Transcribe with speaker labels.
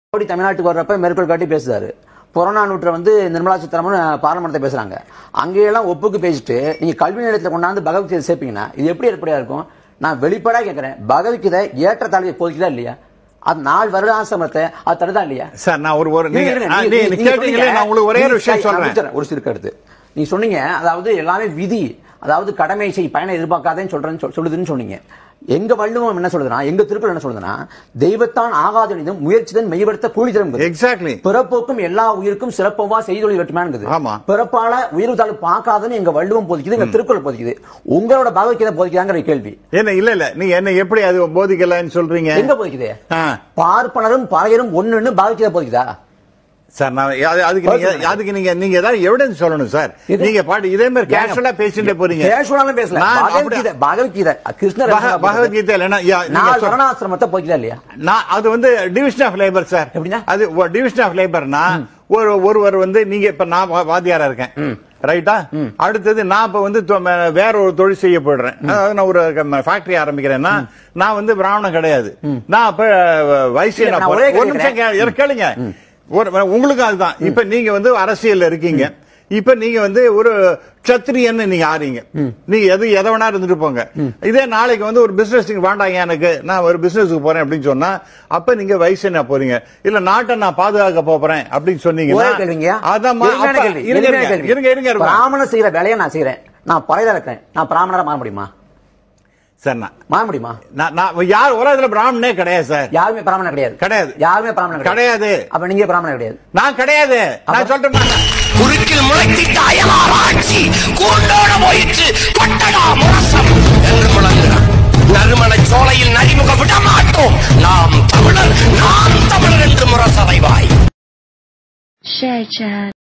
Speaker 1: மோடி தமிழ்நாட்டுக்கு வர்றப்ப மேற்கோள் காட்டி பேசுறாரு புறநானூற்றை வந்து நிர்மலா சீதாராமன் பாராளுமன்றத்தை பேசுறாங்க அங்கேயெல்லாம் ஒப்புக்கு பேசிட்டு நீங்க கல்வி நிலையத்தில் கொண்டாந்து பகவத்கீதை சேர்ப்பீங்கன்னா இது எப்படி ஏற்படையா இருக்கும் நான் வெளிப்படா கேட்கிறேன் பகவத்கீதை ஏற்றத்தாழ்வை போதிக்குதா இல்லையா அது நாலு வருட ஆசிரமத்தை அது தருதா இல்லையா
Speaker 2: சார் நான் ஒரு ஒரு நீங்க
Speaker 1: இருங்க,
Speaker 2: ஆ,
Speaker 1: நீங்க-
Speaker 2: நீங்க
Speaker 1: நீங்க
Speaker 2: கேட்டீங்களே
Speaker 1: சொன்னீங்க,
Speaker 2: நான் உங்களுக்கு ஒரே ஒரு
Speaker 1: நீங்க-
Speaker 2: விஷயம்
Speaker 1: நான்
Speaker 2: சொல்றேன்
Speaker 1: முடிச்சிடுறேன், ஒரு சிறுக்கு எடுத்து நீங்க சொன்னீங்க அதாவது எல்லாமே விதி அதாவது கடமை செய் பயனை எதிர்பார்க்காதேன்னு சொல்றேன்னு சொல்- சொல்லுதுன்னு சொன்னீங்க எங்க வள்ளுவம் என்ன சொல்லுதுன்னா எங்க திருக்குறள் என்ன சொல்லுதுன்னா தெய்வத்தான் ஆகாதனிதும் முயற்சிதன் மெய்ப்படுத்த கூலி தரும்
Speaker 2: எக்ஸாக்ட்லி
Speaker 1: பிறப்போக்கும் எல்லா உயிருக்கும் சிறப்பவா செய்தொழில் வெட்டுமானுங்குது
Speaker 2: ஆமா.
Speaker 1: பிறப்பால உயிர் தாழ்வு பார்க்காதன்னு எங்க வள்ளுவம் போதிக்குது எங்க திருக்குறள் போதிக்குது உங்களோட பகவத்கீதை போதிக்குதாங்கிற கேள்வி
Speaker 2: என்ன இல்ல இல்ல நீங்க என்ன எப்படி அது போதிக்கலன்னு சொல்றீங்க
Speaker 1: எங்க போதிக்குது
Speaker 2: ஆ.
Speaker 1: பார்ப்பனரும் பறையரும் ஒண்ணுன்னு பகவத்கீதை போதிக்குதா
Speaker 2: சார் நான் அது- அதுக்கு நீங்க அதுக்கு நீங்க நீங்க ஏதாவது எவிடன்ஸ் சொல்லணும் சார்
Speaker 1: இது-
Speaker 2: நீங்க பாட்டு இதே மாதிரி கேஷுவலா பேசிட்டே போறீங்க
Speaker 1: கேஷுவலாலும் பேசல
Speaker 2: நான்
Speaker 1: பகவத்கீதை பகவத்கீதை கிருஷ்ணர்
Speaker 2: பக- பகவத்கீதை இல்லைன்னா யா- நீங்க
Speaker 1: நாலு
Speaker 2: சொல்-
Speaker 1: வர்ணாசிரமத்தை போதிக்குதா இல்லையா
Speaker 2: நான் அது வந்து டிவிஷன் ஆஃப் லேபர் சார்
Speaker 1: எப்படின்னா?
Speaker 2: அது டிவிஷன் ஆஃப் லேபர்னா ஒரு ஒருவர் வந்து நீங்க இப்ப நான் வா- வாத்தியாரா இருக்கேன் ரைட்டா அடுத்தது நான் இப்ப வந்து தொ- ம- வேற ஒரு தொழில் செய்ய போயிடுறேன் அதாவது நான் ஒரு ஃபேக்டரி ஆரம்பிக்கிறேன்னா நான் வந்து பிராமணன் கிடையாது நான் அப்ப வைசியனா
Speaker 1: இல்ல, நான் ஒரே
Speaker 2: போறேன். ஒரு
Speaker 1: கேள்வி
Speaker 2: நிமிஷம் கே- எனக்கு கேளுங்க ஒரு உங்களுக்கு அதுதான் இப்ப நீங்க வந்து அரசியல்ல இருக்கீங்க இப்ப நீங்க வந்து ஒரு சத்திரியன்னு நீங்க ஆறீங்க நீங்க எது எதை வேணா இருந்துட்டு போங்க இதே நாளைக்கு வந்து ஒரு பிசினஸ் வேண்டாங்க எனக்கு நான் ஒரு பிசினஸ்க்கு போறேன் அப்படின்னு சொன்னா அப்ப நீங்க வயசுனா போறீங்க இல்ல நாட்டை நான் பாதுகாக்க போறேன் அப்படின்னு
Speaker 1: ஒரே
Speaker 2: சொன்னீங்கன்னா
Speaker 1: கேள்விங்க
Speaker 2: அதான் மா-
Speaker 1: எளிமையான
Speaker 2: அப்ப-
Speaker 1: கேள்வி,
Speaker 2: இருங்க
Speaker 1: எளிமையான
Speaker 2: இருங்க,
Speaker 1: கேள்வி.
Speaker 2: இருங்க இருங்க இருங்க
Speaker 1: பிராமணன் செய்யற வேலையை நான் செய்யறேன் நான் பழைய இருக்கிறேன் நான் பிராமணரா மாற முடியுமா
Speaker 2: சார் நான்
Speaker 1: மாற முடியுமா
Speaker 2: நான் நான் யார் உலகத்துல பிராமணனே கிடையாது சார்
Speaker 1: யாருமே பிராமணன் கிடையாது
Speaker 2: கிடையாது.
Speaker 1: யாருமே பிராமணன்
Speaker 2: கிடையாது.
Speaker 1: அப்ப நீங்க பிராமணன் கிடையாது
Speaker 2: நான் கிடையாது நான் சொல்றேன்
Speaker 3: குறுக்கில் முளைத்திட்ட அயலார் ஆட்சி கூண்டோட போயிற்று கொட்டடா முரசம் என்று முழங்குகிறார் நறுமண சோலையில் நரிமுக விட மாட்டோம் நாம் தமிழர் நாம் தமிழர் என்று முரசறைவாய்
Speaker 4: Share chat.